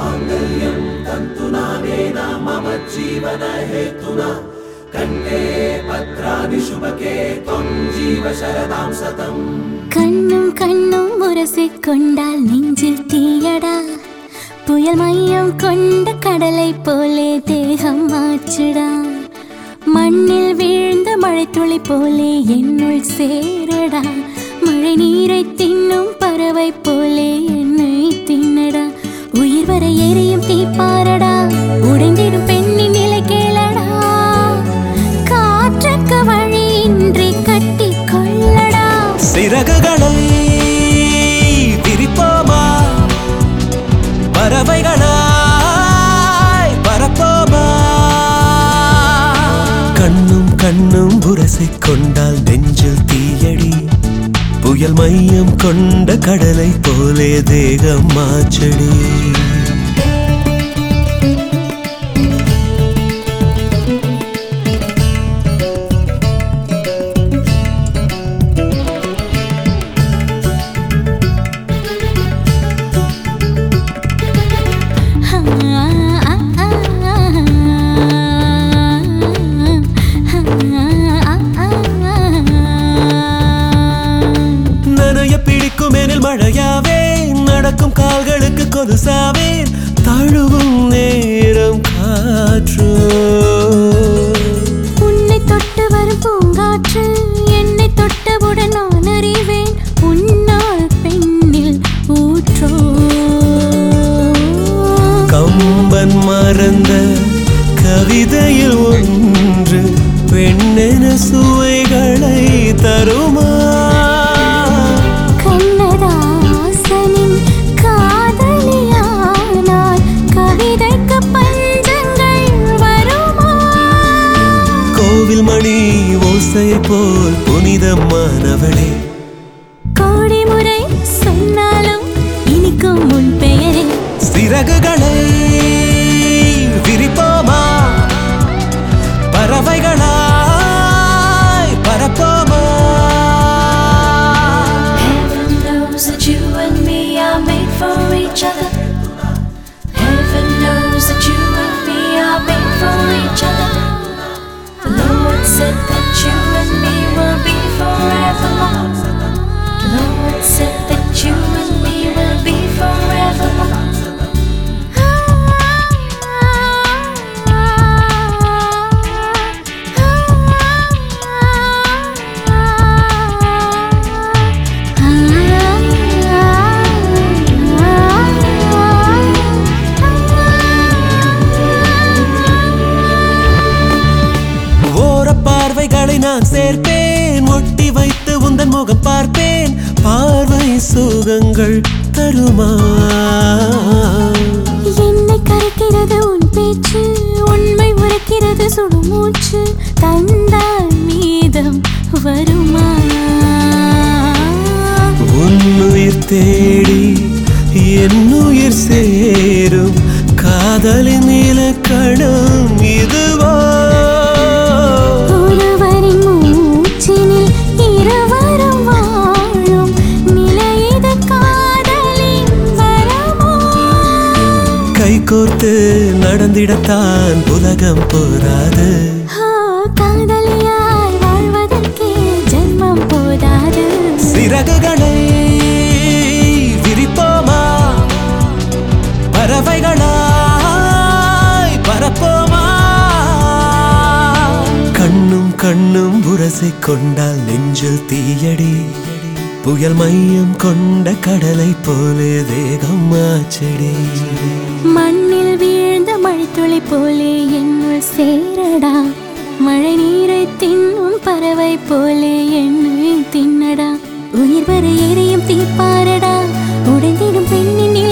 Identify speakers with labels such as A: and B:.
A: माङ्गल्यं तन्तुनानेन मम जीवन हेतुना कण्ठे भद्राणि शुभके त्वं जीव शरदां सतम्
B: கண்ணும் கண்ணும் முரசிக்கொண்டால் நெஞ்சில் தீயடா புயல் மையம் கொண்ட கடலை போலே தேகம் மாச்சுடா மண்ணில் வீழ்ந்த மழைத்துளி போலே என்னுள் சேரடா மழை நீரை தின்னும் பறவை போலே என்னை தின்னடா உயிர் வரை எரியும் தீப்பாரடா உடைந்திடும் பெண்ணின் நிலை கேளடா காற்றுக்கு வழியின்றி கட்டி கொள்ளடா
C: சிறகுகளை விரிப்போமா பறவைகளாய் பறப்போமா கண்ணும் கண்ணும் புரசிக் கொண்டால் நெஞ்சில் தீயடி புயல் மையம் கொண்ட கடலை போலே தேகம் மாச்சடி நனைய பிடிக்கும் எனில் மழையாவேன் நடக்கும் கால்களுக்கு கொலுசாவேன் தழுவும் நேரம் காற்று
B: உன்னை தொட்டு வரும் பூங்காற்று என்னை தொட்டவுடன் நான் அறிவேன் உன்னால் பெண்ணில் ஊற்றோ
C: கம்பன் மறந்த கவிதையில் ஒன்று பெண்ணென சுவைகளை தருமா
B: கண்ணதாசனின் காதலியானால் கவிதைக்கு பஞ்சங்கள் வருமா
C: கோவில் மணி ஓசை போல் புனிதமானவளே
B: கோடி முறை சொன்னாலும் இனிக்கும் உன் பெயரே
C: சிறகுகளை விரிப்போமா பறவைகளாய் பறப்போமா
B: Heaven knows that you and me are made for each other. Heaven knows that you and me are made for each other. The Lord said that you and me will be forevermore. The Lord said that you and me will be forevermore.
C: ஓர பார்வைகளை நான் சேர்ப்பேன் ஒட்டி வைத்து உந்தன் முகம் பார்ப்பேன் பார்வை சுகங்கள் தருமா
B: என்னை கரைக்கிறது உன் பேச்சு உண்மை உரைக்கிறது சுடுமூச்சு தந்தால் மீதம் வருமா
C: உன்னுயிர் தேடி என்னுயிர் சேரும் காதலின் இலக்கணம் இதுவோ
B: ஒருவரின் மூச்சினில் இருவரும் வாழும் நிலையிது காதலின் வரமோ
C: கைகோர்த்து நடந்திடத்தான் உலகம் போராது
B: ஆ, காதலியாய் வாழ்வதற்கே ஜென்மம் போதாது
C: சிறகுகளை விரிப்போமா பறவைகளாய் பறப்போமா கண்ணும் கண்ணும் உரசிக் கொண்டால் நெஞ்சில் தீயடி புயல் மையம் கொண்ட கடலை போலே தேகம் மாச்சடி
B: மண்ணில் வீழ்ந்த மழைத்துளி போலே என்னுள் சேரடா மழை நீரை தின்னும் பறவை போலே என்னை தின்னடா உயிர் வரை எரியும் தீப்பாரடா உடைந்திடும் பெண்ணின்